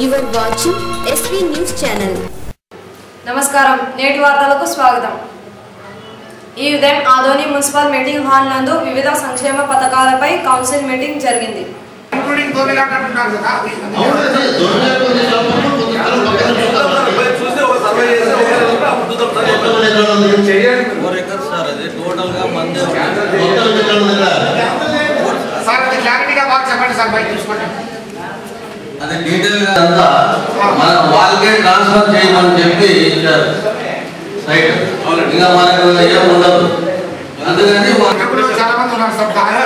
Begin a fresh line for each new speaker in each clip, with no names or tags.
You are watching SV News Channel.
నమస్కారం నేటి వార్తలకు స్వాగతం ఈ ఉదయం ఆదోని మున్సిపల్ మీటింగ్ హాల్ నందు వివిధ సంక్షేమ పథకాలపై కౌన్సిల్ మీటింగ్ జరిగింది
ఇంక్లూడింగ్ దొంగలాట అంటున్నారు కదా
అవునండి, దొంగలు కొన్ని సంవత్సరాలు కొంతకాలం పక్కన చూస్తారు.
చూస్తే ఒక సర్వే చేస్తే ఒక అద్భుతం సార్
మొత్తం ఎక్కడ ఉంది?
ఫోర్ ఎకర్స్ సార్ అది టోటల్ గా మంది
మొత్తం ఎక్కడ ఉంది ఇక్కడ?
సార్ అది క్లారిటీగా బాగా చెప్పండి సార్ బయట చూసుకోండి
అది డీటెయిల్ గా అంతా మన వాళ్ళకే ట్రాన్స్ఫర్ చేయమని చెప్పి ఇచ్చారు సైట్ ఇంకా మనకు ఏం ఉండదు అందుకని వా-
ఇప్పుడు చాలా మంది ఉన్నారు సార్ బాగా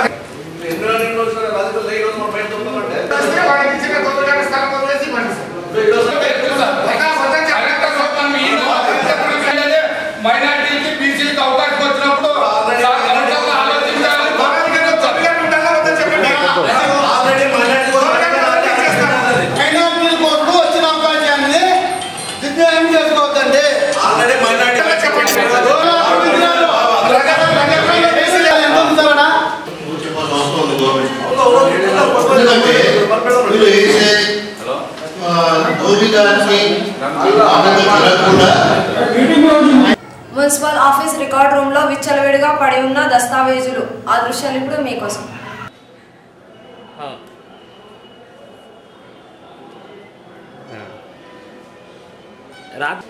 వస్తే వాళ్ళకి ఇచ్చిన దొంగలాట స్థలం వదిలేసి ఇవ్వండి సార్ ఇంకా మొత్తం చెప్పండి
మైనార్టీకి బీసీలకు అవకాశం వచ్చినప్పుడు ప్రభుత్వం ఆలోచించాలి
దొంగలకి దొంగలాట ఉండాలా వద్దా చెప్పండి దొంగలాట చేస్తాను
మైనార్టీల కోసం వచ్చిన అవకాశాన్ని దిగ్విజయం చేసుకోవద్దండి
చెప్పండి
ఎంత ఉంచాలన్నా
కూర్చోవాల్సిన అవసరం ఉంది గవర్నమెంట్. ఎందుకంటే మీరు వేసే ఆ, దోపిదాన్ని ఆనందం జరగకుండా
మున్సిపల్ ఆఫీస్ రికార్డ్ రూమ్ లో విచ్చలవిడిగా పడి ఉన్న దస్తావేజులు ఆ దృశ్యాలు ఇప్పుడు మీకోసం
रात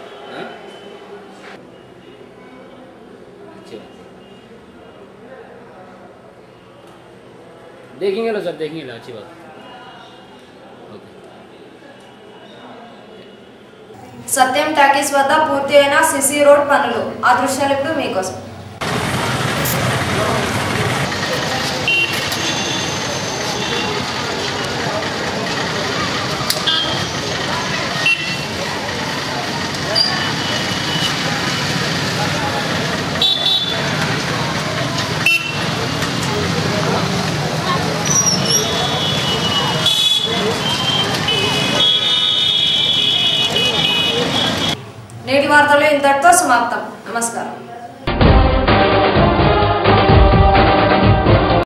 देखेंगे लो सर देखेंगे लो अच्छी बात ओके
సత్యం టాకీస్ వద్ద పూర్తి అయిన సిసి రోడ్ పనులు ఆ దృశ్యాలు ఇప్పుడు మీకోసం నేటి వార్తలు ఇంతటితో సమాప్తం నమస్కారం